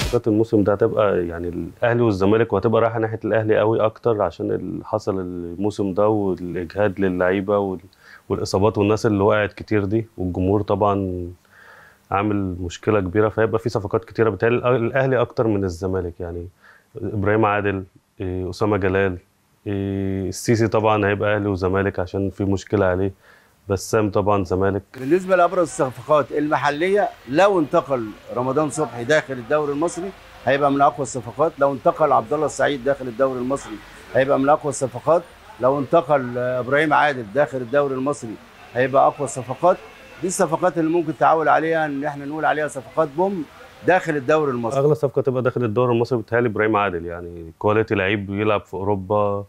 صفقات الموسم ده هتبقى يعني الاهلي والزمالك وهتبقى رايحه ناحيه الاهلي قوي اكتر عشان اللي حصل الموسم ده والاجهاد للعيبه وال- والاصابات والناس اللي وقعت كتير دي والجمهور طبعا عامل مشكله كبيره فهيبقى في صفقات كتيره بالتالي الاهلي اكتر من الزمالك يعني ابراهيم عادل إيه، اسامه جلال إيه، السيسي طبعا هيبقى اهلي وزمالك عشان في مشكله عليه بسام طبعا زمالك بالنسبه لابرز الصفقات المحليه لو انتقل رمضان صبحي داخل الدوري المصري هيبقى من اقوى الصفقات لو انتقل عبد الله السعيد داخل الدوري المصري هيبقى من اقوى الصفقات لو انتقل آه، ابراهيم عادل داخل الدوري المصري هيبقى اقوى الصفقات دي الصفقات اللي ممكن تعول عليها ان احنا نقول عليها صفقات بوم داخل الدوري المصري اغلى صفقه تبقى داخل الدوري المصري بتهيألي ابراهيم عادل يعني كواليتي لعيب بيلعب في اوروبا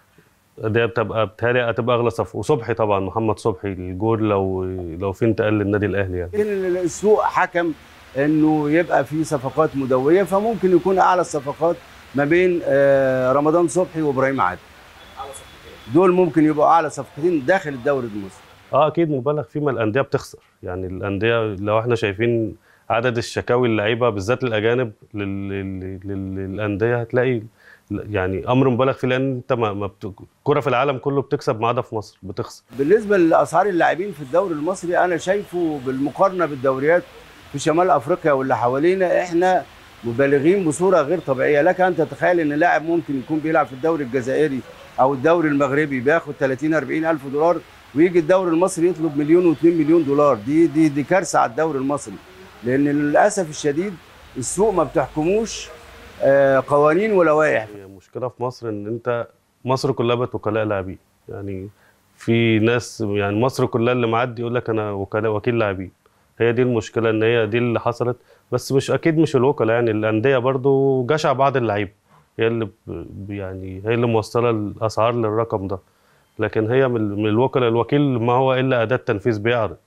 دي بتبقى بتهيألي هتبقى اغلى صفقه وصبحي طبعا محمد صبحي الجول لو لو في انتقال للنادي الاهلي يعني لكن السوق حكم انه يبقى في صفقات مدويه فممكن يكون اعلى الصفقات ما بين آه، رمضان صبحي وابراهيم عادل دول ممكن يبقوا اعلى صفقتين داخل الدوري المصري اه اكيد مبالغ فيه ما الانديه بتخسر يعني الانديه لو احنا شايفين عدد الشكاوي اللعيبه بالذات الاجانب لل- لل- لل- للانديه هتلاقي يعني امر مبالغ فيه لان انت ما ما بت... كره في العالم كله بتكسب ما عدا في مصر بتخسر بالنسبه لاسعار اللاعبين في الدوري المصري انا شايفه بالمقارنه بالدوريات في شمال افريقيا واللي حوالينا احنا مبالغين بصوره غير طبيعيه لك ان تتخيل ان لاعب ممكن يكون بيلعب في الدوري الجزائري او الدوري المغربي بياخد 30 40 الف دولار ويجي الدوري المصري يطلب مليون و2 مليون دولار دي دي دي كارثه على الدوري المصري لان للاسف الشديد السوق ما بتحكموش آه، قوانين ولوائح هي مشكله في مصر ان انت مصر كلها بقت وكلاء لاعبين يعني في ناس يعني مصر كلها اللي معدي يقول لك انا وكلاء وكيل لاعبين هي دي المشكله ان هي دي اللي حصلت بس مش اكيد مش الوكلاء يعني الانديه برضو جشع بعض اللعيبه هي اللي ب- يعني هي اللي موصله الاسعار للرقم ده لكن هي من من الوكلاء الوكيل ما هو الا اداه تنفيذ بيعرض